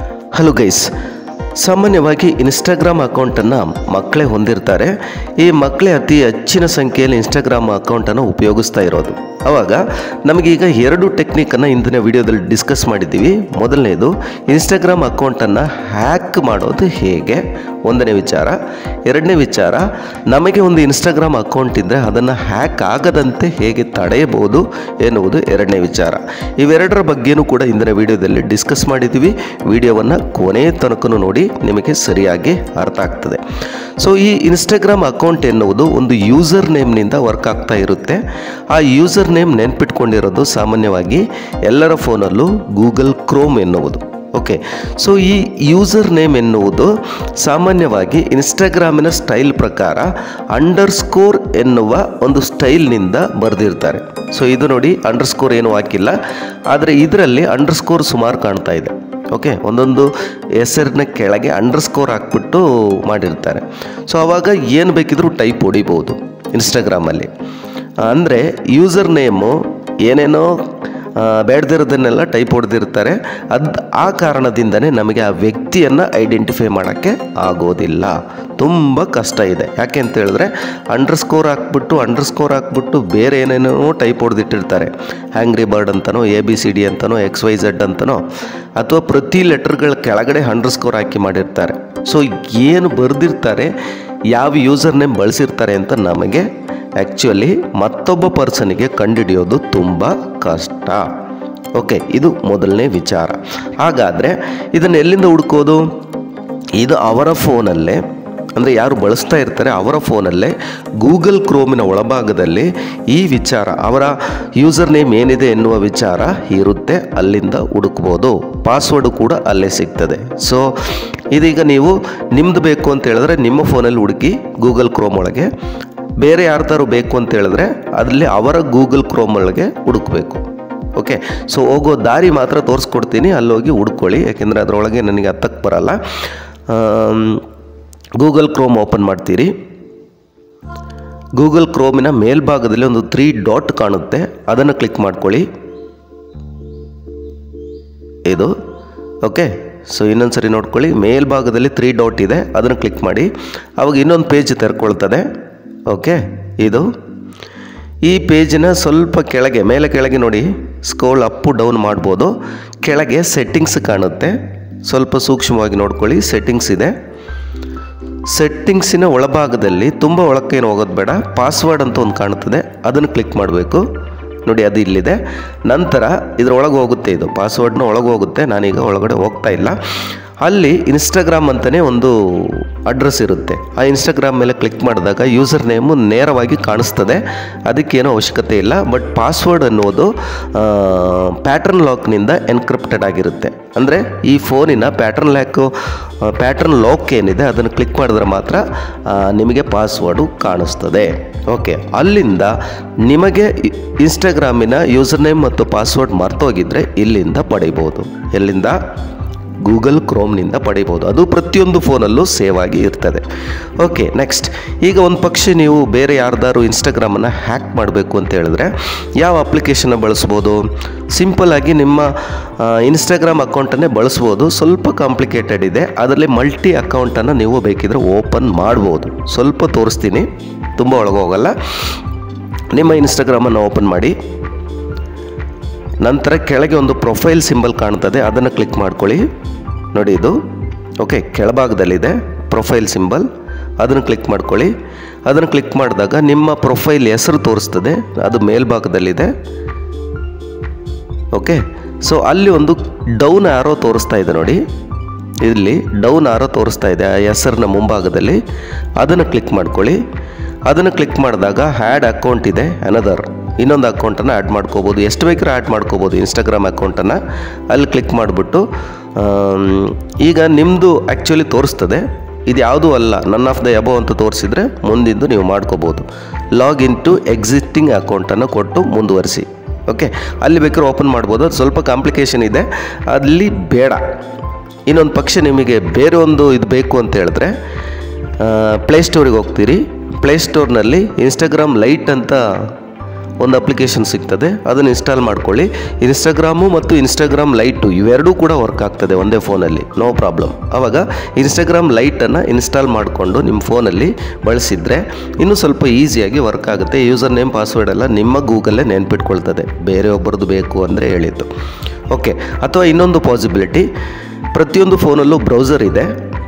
hello guys ಸಾಮಾನ್ಯವಾಗಿ Instagram ಅಕೌಂಟನ್ನು ಮಕ್ಕಳೇ ಹೊಂದಿರ್ತಾರೆ ಈ ಮಕ್ಕಳೇ ಅತಿ ಹೆಚ್ಚಿನ ಸಂಖ್ಯೆಯಲ್ಲಿ ಇನ್ಸ್ಟಾಗ್ರಾಮ್ ಅಕೌಂಟನ್ನು ಉಪಯೋಗಿಸ್ತಾ ಇರೋದು ಆವಾಗ ನಮಗೀಗ ಎರಡು ಟೆಕ್ನಿಕನ್ನು ಇಂದಿನ ವಿಡಿಯೋದಲ್ಲಿ ಡಿಸ್ಕಸ್ ಮಾಡಿದ್ದೀವಿ ಮೊದಲನೇದು ಇನ್ಸ್ಟಾಗ್ರಾಮ್ ಅಕೌಂಟನ್ನು ಹ್ಯಾಕ್ ಮಾಡೋದು ಹೇಗೆ ಒಂದನೇ ವಿಚಾರ ಎರಡನೇ ವಿಚಾರ ನಮಗೆ ಒಂದು ಇನ್ಸ್ಟಾಗ್ರಾಮ್ ಅಕೌಂಟ್ ಇದ್ದರೆ ಅದನ್ನು ಹ್ಯಾಕ್ ಆಗದಂತೆ ಹೇಗೆ ತಡೆಯಬಹುದು ಎನ್ನುವುದು ಎರಡನೇ ವಿಚಾರ ಇವೆರಡರ ಬಗ್ಗೆನೂ ಕೂಡ ಇಂದಿನ ವಿಡಿಯೋದಲ್ಲಿ ಡಿಸ್ಕಸ್ ಮಾಡಿದ್ದೀವಿ ವಿಡಿಯೋವನ್ನು ಕೊನೆಯ ತನಕ ನೋಡಿ ನಿಮಗೆ ಸರಿಯಾಗಿ ಅರ್ಥ ಆಗ್ತದೆ ಸೊ ಈ ಇನ್ಸ್ಟಾಗ್ರಾಮ್ ಅಕೌಂಟ್ ಎನ್ನುವುದು ಒಂದು ಯೂಸರ್ ನೇಮ್ನಿಂದ ವರ್ಕ್ ಆಗ್ತಾ ಇರುತ್ತೆ ಆ ಯೂಸರ್ ನೇಮ್ ನೆನ್ಪಿಟ್ಕೊಂಡಿರೋದು ಸಾಮಾನ್ಯವಾಗಿ ಎಲ್ಲರ ಫೋನಲ್ಲೂ ಗೂಗಲ್ ಕ್ರೋಮ್ ಎನ್ನುವುದು ಓಕೆ ಸೊ ಈ ಯೂಸರ್ ನೇಮ್ ಎನ್ನುವುದು ಸಾಮಾನ್ಯವಾಗಿ ಇನ್ಸ್ಟಾಗ್ರಾಮಿನ ಸ್ಟೈಲ್ ಪ್ರಕಾರ ಅಂಡರ್ ಸ್ಕೋರ್ ಎನ್ನುವ ಒಂದು ಸ್ಟೈಲ್ನಿಂದ ಬರೆದಿರ್ತಾರೆ ಸೊ ಇದು ನೋಡಿ ಅಂಡರ್ ಸ್ಕೋರ್ ಏನು ಹಾಕಿಲ್ಲ ಆದರೆ ಇದರಲ್ಲಿ ಅಂಡರ್ ಸ್ಕೋರ್ ಸುಮಾರು ಕಾಣ್ತಾ ಇದೆ ಓಕೆ ಒಂದೊಂದು ಹೆಸರಿನ ಕೆಳಗೆ ಅಂಡರ್ ಸ್ಕೋರ್ ಹಾಕ್ಬಿಟ್ಟು ಮಾಡಿರ್ತಾರೆ ಸೊ ಆವಾಗ ಏನು ಬೇಕಿದ್ರೂ ಟೈಪ್ ಹೊಡಿಬೋದು ಇನ್ಸ್ಟಾಗ್ರಾಮಲ್ಲಿ ಅಂದರೆ ಯೂಸರ್ ನೇಮು ಏನೇನೋ ಆ, ಬೇಡದಿರೋದನ್ನೆಲ್ಲ ಟೈಪ್ ಹೊಡೆದಿರ್ತಾರೆ ಅದು ಆ ಕಾರಣದಿಂದನೇ ನಮಗೆ ಆ ವ್ಯಕ್ತಿಯನ್ನು ಐಡೆಂಟಿಫೈ ಮಾಡೋಕ್ಕೆ ಆಗೋದಿಲ್ಲ ತುಂಬ ಕಷ್ಟ ಇದೆ ಯಾಕೆ ಅಂತ ಹೇಳಿದ್ರೆ ಅಂಡರ್ ಸ್ಕೋರ್ ಹಾಕ್ಬಿಟ್ಟು ಅಂಡರ್ ಸ್ಕೋರ್ ಹಾಕ್ಬಿಟ್ಟು ಬೇರೆ ಏನೇನೋ ಟೈಪ್ ಹೊಡೆದಿಟ್ಟಿರ್ತಾರೆ ಹ್ಯಾಂಗ್ರಿ ಬರ್ಡ್ ಅಂತನೋ ಎ ಬಿ ಸಿ ಡಿ ಅಂತನೋ ಎಕ್ಸ್ ವೈ ಝೆಡ್ ಅಂತನೋ ಅಥವಾ ಪ್ರತಿ ಲೆಟರ್ಗಳ ಕೆಳಗಡೆ ಅಂಡರ್ ಸ್ಕೋರ್ ಹಾಕಿ ಮಾಡಿರ್ತಾರೆ ಸೊ ಏನು ಬರೆದಿರ್ತಾರೆ ಯಾವ ಯೂಸರ್ ನೇಮ್ ಬಳಸಿರ್ತಾರೆ ಅಂತ ನಮಗೆ ಆ್ಯಕ್ಚುಲಿ ಮತ್ತೊಬ್ಬ ಪರ್ಸನಿಗೆ ಕಂಡುಹಿಡಿಯೋದು ತುಂಬ ಕಷ್ಟ ಓಕೆ ಇದು ಮೊದಲನೇ ವಿಚಾರ ಹಾಗಾದರೆ ಇದನ್ನು ಎಲ್ಲಿಂದ ಹುಡುಕೋದು ಇದು ಅವರ ಫೋನಲ್ಲೇ ಅಂದರೆ ಯಾರು ಬಳಸ್ತಾ ಇರ್ತಾರೆ ಅವರ ಫೋನಲ್ಲೇ ಗೂಗಲ್ ಕ್ರೋಮಿನ ಒಳಭಾಗದಲ್ಲಿ ಈ ವಿಚಾರ ಅವರ ಯೂಸರ್ ನೇಮ್ ಏನಿದೆ ಎನ್ನುವ ವಿಚಾರ ಇರುತ್ತೆ ಅಲ್ಲಿಂದ ಹುಡುಕ್ಬೋದು ಪಾಸ್ವರ್ಡ್ ಕೂಡ ಅಲ್ಲೇ ಸಿಗ್ತದೆ ಸೊ ಇದೀಗ ನೀವು ನಿಮ್ಮದು ಬೇಕು ಅಂತ ಹೇಳಿದ್ರೆ ನಿಮ್ಮ ಫೋನಲ್ಲಿ ಹುಡುಕಿ ಗೂಗಲ್ ಕ್ರೋಮ್ ಒಳಗೆ ಬೇರೆ ಯಾರ್ದಾರು ಬೇಕು ಅಂತ ಹೇಳಿದ್ರೆ ಅಲ್ಲಿ ಅವರ ಗೂಗಲ್ ಕ್ರೋಮ್ ಒಳಗೆ ಹುಡುಕಬೇಕು ಓಕೆ ಸೊ ಹೋಗೋ ದಾರಿ ಮಾತ್ರ ತೋರಿಸ್ಕೊಡ್ತೀನಿ ಅಲ್ಲೋಗಿ ಹುಡ್ಕೊಳ್ಳಿ ಯಾಕೆಂದರೆ ಅದರೊಳಗೆ ನನಗೆ ಹತ್ತಕ್ಕೆ ಬರಲ್ಲ ಗೂಗಲ್ ಕ್ರೋಮ್ ಓಪನ್ ಮಾಡ್ತೀರಿ ಗೂಗಲ್ ಕ್ರೋಮಿನ ಮೇಲ್ಭಾಗದಲ್ಲಿ ಒಂದು ತ್ರೀ ಡಾಟ್ ಕಾಣುತ್ತೆ ಅದನ್ನು ಕ್ಲಿಕ್ ಮಾಡ್ಕೊಳ್ಳಿ ಇದು ಓಕೆ ಸೊ ಇನ್ನೊಂದು ಸರಿ ನೋಡ್ಕೊಳ್ಳಿ ಮೇಲ್ಭಾಗದಲ್ಲಿ ತ್ರೀ ಡಾಟ್ ಇದೆ ಅದನ್ನು ಕ್ಲಿಕ್ ಮಾಡಿ ಅವಾಗ ಇನ್ನೊಂದು ಪೇಜ್ ತೆರ್ಕೊಳ್ತದೆ ಓಕೆ ಇದು ಈ ಪೇಜಿನ ಸ್ವಲ್ಪ ಕೆಳಗೆ ಮೇಲೆ ಕೆಳಗೆ ನೋಡಿ ಸ್ಕೋಲ್ ಅಪ್ಪು ಡೌನ್ ಮಾಡ್ಬೋದು ಕೆಳಗೆ ಸೆಟ್ಟಿಂಗ್ಸ್ ಕಾಣುತ್ತೆ ಸ್ವಲ್ಪ ಸೂಕ್ಷ್ಮವಾಗಿ ನೋಡ್ಕೊಳ್ಳಿ ಸೆಟ್ಟಿಂಗ್ಸ್ ಇದೆ ಸೆಟ್ಟಿಂಗ್ಸಿನ ಒಳಭಾಗದಲ್ಲಿ ತುಂಬ ಒಳಕ್ಕೇನು ಹೋಗೋದು ಬೇಡ ಪಾಸ್ವರ್ಡ್ ಅಂತ ಒಂದು ಕಾಣುತ್ತದೆ ಅದನ್ನು ಕ್ಲಿಕ್ ಮಾಡಬೇಕು ನೋಡಿ ಅದು ಇಲ್ಲಿದೆ ನಂತರ ಇದರೊಳಗೆ ಹೋಗುತ್ತೆ ಇದು ಪಾಸ್ವರ್ಡ್ನ ಒಳಗೆ ಹೋಗುತ್ತೆ ನಾನೀಗ ಒಳಗಡೆ ಹೋಗ್ತಾ ಇಲ್ಲ ಅಲ್ಲಿ ಇನ್ಸ್ಟಾಗ್ರಾಮ್ ಅಂತಲೇ ಒಂದು ಅಡ್ರೆಸ್ ಇರುತ್ತೆ ಆ ಇನ್ಸ್ಟಾಗ್ರಾಮ್ ಮೇಲೆ ಕ್ಲಿಕ್ ಮಾಡಿದಾಗ ಯೂಸರ್ ನೇಮು ನೇರವಾಗಿ ಕಾಣಿಸ್ತದೆ ಅದಕ್ಕೇನೂ ಅವಶ್ಯಕತೆ ಇಲ್ಲ ಬಟ್ ಪಾಸ್ವರ್ಡ್ ಅನ್ನೋದು ಪ್ಯಾಟ್ರನ್ ಲಾಕ್ನಿಂದ ಎನ್ಕ್ರಿಪ್ಟೆಡ್ ಆಗಿರುತ್ತೆ ಅಂದರೆ ಈ ಫೋನಿನ ಪ್ಯಾಟ್ರನ್ ಲ್ಯಾಕು ಪ್ಯಾಟ್ರನ್ ಲಾಕ್ ಏನಿದೆ ಅದನ್ನು ಕ್ಲಿಕ್ ಮಾಡಿದ್ರೆ ಮಾತ್ರ ಆ, ನಿಮಗೆ ಪಾಸ್ವರ್ಡು ಕಾಣಿಸ್ತದೆ ಓಕೆ ಅಲ್ಲಿಂದ ನಿಮಗೆ ಇ- ಇನ್ಸ್ಟಾಗ್ರಾಮಿನ ಯೂಸರ್ ನೇಮ್ ಮತ್ತು ಪಾಸ್ವರ್ಡ್ ಮರ್ತೋಗಿದ್ರೆ ಇಲ್ಲಿಂದ ಪಡಿಬೋದು ಎಲ್ಲಿಂದ ಗೂಗಲ್ ಕ್ರೋಮ್ನಿಂದ ಪಡಿಬೋದು ಅದು ಪ್ರತಿಯೊಂದು ಫೋನಲ್ಲೂ ಸೇವ್ ಆಗಿ ಇರ್ತದೆ ಓಕೆ ನೆಕ್ಸ್ಟ್ ಈಗ ಒಂದು ಪಕ್ಷ ನೀವು ಬೇರೆ ಯಾರ್ದಾರು ಇನ್ಸ್ಟಾಗ್ರಾಮನ್ನು ಹ್ಯಾಕ್ ಮಾಡಬೇಕು ಅಂತ ಹೇಳಿದ್ರೆ ಯಾವ ಅಪ್ಲಿಕೇಶನ್ನ ಬಳಸ್ಬೋದು ಸಿಂಪಲ್ ಆಗಿ ನಿಮ್ಮ ಇನ್ಸ್ಟಾಗ್ರಾಮ್ ಅಕೌಂಟನ್ನೇ ಬಳಸ್ಬೋದು ಸ್ವಲ್ಪ ಕಾಂಪ್ಲಿಕೇಟೆಡ್ ಇದೆ ಅದರಲ್ಲಿ ಮಲ್ಟಿ ಅಕೌಂಟನ್ನು ನೀವು ಬೇಕಿದ್ರೆ ಓಪನ್ ಮಾಡ್ಬೋದು ಸ್ವಲ್ಪ ತೋರಿಸ್ತೀನಿ ತುಂಬ ಒಳಗೆ ಹೋಗಲ್ಲ ನಿಮ್ಮ ಇನ್ಸ್ಟಾಗ್ರಾಮನ್ನು ಓಪನ್ ಮಾಡಿ ನಂತರ ಕೆಳಗೆ ಒಂದು ಪ್ರೊಫೈಲ್ ಸಿಂಬಲ್ ಕಾಣ್ತದೆ ಅದನ್ನು ಕ್ಲಿಕ್ ಮಾಡ್ಕೊಳ್ಳಿ ನೋಡಿ ಇದು ಓಕೆ ಕೆಳಭಾಗದಲ್ಲಿದೆ ಪ್ರೊಫೈಲ್ ಸಿಂಬಲ್ ಅದನ್ನು ಕ್ಲಿಕ್ ಮಾಡ್ಕೊಳ್ಳಿ ಅದನ್ನು ಕ್ಲಿಕ್ ಮಾಡಿದಾಗ ನಿಮ್ಮ ಪ್ರೊಫೈಲ್ ಹೆಸರು ತೋರಿಸ್ತದೆ ಅದು ಮೇಲ್ಭಾಗದಲ್ಲಿದೆ ಓಕೆ ಸೊ ಅಲ್ಲಿ ಒಂದು ಡೌನ್ ಆರೋ ತೋರಿಸ್ತಾ ಇದೆ ನೋಡಿ ಇಲ್ಲಿ ಡೌನ್ ಆರೋ ತೋರಿಸ್ತಾ ಇದೆ ಆ ಹೆಸರಿನ ಮುಂಭಾಗದಲ್ಲಿ ಅದನ್ನು ಕ್ಲಿಕ್ ಮಾಡ್ಕೊಳ್ಳಿ ಅದನ್ನು ಕ್ಲಿಕ್ ಮಾಡಿದಾಗ ಹ್ಯಾಡ್ ಅಕೌಂಟ್ ಇದೆ ಅನದರ್ ಇನ್ನೊಂದು ಅಕೌಂಟನ್ನು ಆ್ಯಡ್ ಮಾಡ್ಕೋಬೋದು ಎಷ್ಟು ಬೇಕಾದ್ರೂ ಆ್ಯಡ್ ಮಾಡ್ಕೋಬೋದು ಇನ್ಸ್ಟಾಗ್ರಾಮ್ ಅಕೌಂಟನ್ನು ಅಲ್ಲಿ ಕ್ಲಿಕ್ ಮಾಡಿಬಿಟ್ಟು ಆಮ್, ಈಗ ನಿಮ್ಮದು ಆ್ಯಕ್ಚುಲಿ ತೋರಿಸ್ತದೆ ಇದು ಯಾವುದೂ ಅಲ್ಲ ನನ್ ಆಫ್ ದ ಎಬೋ ಅಂತ ತೋರಿಸಿದ್ರೆ ಮುಂದಿಂದು ನೀವು ಮಾಡ್ಕೋಬೋದು ಲಾಗ್ ಇನ್ ಟು ಎಕ್ಸಿಸ್ಟಿಂಗ್ ಅಕೌಂಟನ್ನು ಕೊಟ್ಟು ಮುಂದುವರಿಸಿ ಓಕೆ ಅಲ್ಲಿ ಬೇಕಾದ್ರೆ ಓಪನ್ ಮಾಡ್ಬೋದು ಅದು ಸ್ವಲ್ಪ ಕಾಂಪ್ಲಿಕೇಶನ್ ಇದೆ ಅಲ್ಲಿ ಬೇಡ ಇನ್ನೊಂದು ಪಕ್ಷ ನಿಮಗೆ ಬೇರೆ ಒಂದು ಇದು ಬೇಕು ಅಂತ ಹೇಳಿದ್ರೆ ಪ್ಲೇಸ್ಟೋರಿಗೆ ಹೋಗ್ತೀರಿ ಪ್ಲೇಸ್ಟೋರ್ನಲ್ಲಿ ಇನ್ಸ್ಟಾಗ್ರಾಮ್ ಲೈಟ್ ಅಂತ ಒಂದು ಅಪ್ಲಿಕೇಶನ್ ಸಿಗ್ತದೆ ಅದನ್ನು ಇನ್ಸ್ಟಾಲ್ ಮಾಡ್ಕೊಳ್ಳಿ ಇನ್ಸ್ಟಾಗ್ರಾಮು ಮತ್ತು ಇನ್ಸ್ಟಾಗ್ರಾಮ್ ಲೈಟು ಇವೆರಡೂ ಕೂಡ ವರ್ಕ್ ಆಗ್ತದೆ ಒಂದೇ ಫೋನಲ್ಲಿ ನೋ ಪ್ರಾಬ್ಲಮ್ ಆವಾಗ ಇನ್ಸ್ಟಾಗ್ರಾಮ್ ಲೈಟನ್ನು ಇನ್ಸ್ಟಾಲ್ ಮಾಡಿಕೊಂಡು ನಿಮ್ಮ ಫೋನಲ್ಲಿ ಬಳಸಿದರೆ ಇನ್ನೂ ಸ್ವಲ್ಪ ಈಸಿಯಾಗಿ ವರ್ಕ್ ಆಗುತ್ತೆ ಯೂಸರ್ ನೇಮ್ ಪಾಸ್ವರ್ಡ್ ಎಲ್ಲ ನಿಮ್ಮ ಗೂಗಲ್ಲೇ ನೆನ್ಪಿಟ್ಕೊಳ್ತದೆ ಬೇರೆಯೊಬ್ಬರದ್ದು ಬೇಕು ಅಂದರೆ ಹೇಳಿದ್ದು ಓಕೆ ಅಥವಾ ಇನ್ನೊಂದು ಪಾಸಿಬಿಲಿಟಿ ಪ್ರತಿಯೊಂದು ಫೋನಲ್ಲೂ ಬ್ರೌಸರ್ ಇದೆ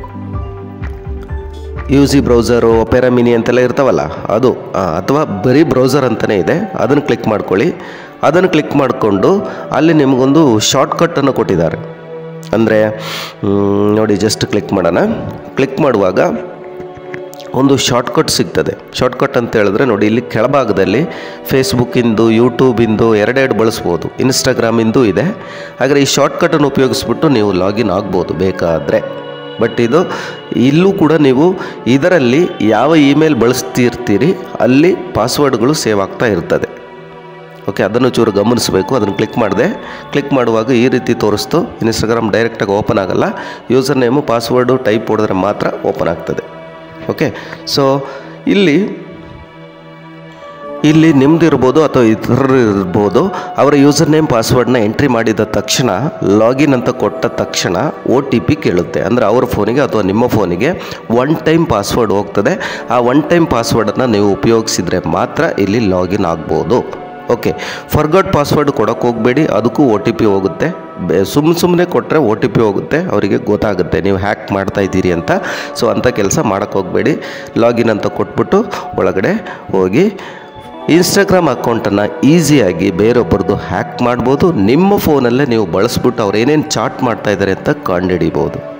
U C browser Opera mini ಅಂತೆಲ್ಲ ಇರ್ತಾವಲ್ಲ ಅದು ಆ, ಅಥವಾ ಬರೀ ಬ್ರೌಸರ್ ಅಂತಲೇ ಇದೆ ಅದನ್ನು ಕ್ಲಿಕ್ ಮಾಡ್ಕೊಳ್ಳಿ ಅದನ್ನು ಕ್ಲಿಕ್ ಮಾಡಿಕೊಂಡು ಅಲ್ಲಿ ನಿಮಗೊಂದು ಶಾರ್ಟ್ಕಟ್ಟನ್ನು ಕೊಟ್ಟಿದ್ದಾರೆ ಅಂದರೆ ನೋಡಿ ಜಸ್ಟ್ ಕ್ಲಿಕ್ ಮಾಡೋಣ ಕ್ಲಿಕ್ ಮಾಡುವಾಗ ಒಂದು ಶಾರ್ಟ್ಕಟ್ ಸಿಗ್ತದೆ ಶಾರ್ಟ್ಕಟ್ ಅಂತ ಹೇಳಿದ್ರೆ ನೋಡಿ ಇಲ್ಲಿ ಕೆಳಭಾಗದಲ್ಲಿ ಫೇಸ್ಬುಕ್ಕಿಂದು ಯೂಟ್ಯೂಬಿಂದು ಎರಡೆರಡು ಬಳಸ್ಬೋದು ಇನ್ಸ್ಟಾಗ್ರಾಮಿಂದು ಇದೆ ಹಾಗಾದರೆ ಈ ಶಾರ್ಟ್ಕಟನ್ನು ಉಪಯೋಗಿಸ್ಬಿಟ್ಟು ನೀವು ಲಾಗಿನ್ ಆಗ್ಬೋದು ಬೇಕಾದರೆ ಬಟ್ ಇದು ಇಲ್ಲೂ ಕೂಡ ನೀವು ಇದರಲ್ಲಿ ಯಾವ ಇಮೇಲ್ ಬಳಸ್ತಿರ್ತೀರಿ ಅಲ್ಲಿ ಪಾಸ್ವರ್ಡ್ಗಳು ಸೇವ್ ಆಗ್ತಾ ಇರ್ತದೆ ಓಕೆ ಅದನ್ನು ಚೂರು ಗಮನಿಸಬೇಕು ಅದನ್ನು ಕ್ಲಿಕ್ ಮಾಡಿದೆ ಕ್ಲಿಕ್ ಮಾಡುವಾಗ ಈ ರೀತಿ ತೋರಿಸ್ತು ಇನ್ಸ್ಟಾಗ್ರಾಮ್ ಡೈರೆಕ್ಟಾಗಿ ಓಪನ್ ಆಗಲ್ಲ ಯೂಸರ್ ನೇಮು ಪಾಸ್ವರ್ಡು ಟೈಪ್ ಹೊಡೆದ್ರೆ ಮಾತ್ರ ಓಪನ್ ಆಗ್ತದೆ ಓಕೆ ಸೊ ಇಲ್ಲಿ ಇಲ್ಲಿ ನಿಮ್ದಿರ್ಬೋದು ಅಥವಾ ಇತರರು ಇರ್ಬೋದು ಅವರ ಯೂಸರ್ ನೇಮ್ ಪಾಸ್ವರ್ಡ್ನ ಎಂಟ್ರಿ ಮಾಡಿದ ತಕ್ಷಣ ಲಾಗಿನ್ ಅಂತ ಕೊಟ್ಟ ತಕ್ಷಣ ಒ ಟಿ ಪಿ ಕೇಳುತ್ತೆ ಅಂದರೆ ಅವ್ರ ಫೋನಿಗೆ ಅಥವಾ ನಿಮ್ಮ ಫೋನಿಗೆ ಒನ್ ಟೈಮ್ ಪಾಸ್ವರ್ಡ್ ಹೋಗ್ತದೆ ಆ ಒನ್ ಟೈಮ್ ಪಾಸ್ವರ್ಡನ್ನು ನೀವು ಉಪಯೋಗಿಸಿದರೆ ಮಾತ್ರ ಇಲ್ಲಿ ಲಾಗಿನ್ ಆಗ್ಬೋದು ಓಕೆ ಫರ್ಗಟ್ ಪಾಸ್ವರ್ಡ್ ಕೊಡೋಕ್ಕೆ ಹೋಗಬೇಡಿ ಅದಕ್ಕೂ ಒ ಟಿ ಪಿ ಹೋಗುತ್ತೆ ಸುಮ್ಮನೆ ಸುಮ್ಮನೆ ಕೊಟ್ಟರೆ ಒ ಟಿ ಪಿ ಹೋಗುತ್ತೆ ಅವರಿಗೆ ಗೊತ್ತಾಗುತ್ತೆ ನೀವು ಹ್ಯಾಕ್ ಮಾಡ್ತಾ ಇದ್ದೀರಿ ಅಂತ ಸೊ ಅಂಥ ಕೆಲಸ ಮಾಡೋಕ್ಕೆ ಹೋಗಬೇಡಿ ಲಾಗಿನ್ ಅಂತ ಕೊಟ್ಬಿಟ್ಟು ಒಳಗಡೆ ಹೋಗಿ ಇನ್ಸ್ಟಾಗ್ರಾಮ್ ಅಕೌಂಟನ್ನು ಈಸಿಯಾಗಿ ಬೇರೊಬ್ಬರದ್ದು ಹ್ಯಾಕ್ ಮಾಡ್ಬೋದು ನಿಮ್ಮ ಫೋನಲ್ಲೇ ನೀವು ಬಳಸ್ಬಿಟ್ಟು ಅವ್ರು ಏನೇನು ಚಾಟ್ ಮಾಡ್ತಾ ಇದ್ದಾರೆ ಅಂತ ಕಂಡುಹಿಡಿಬೋದು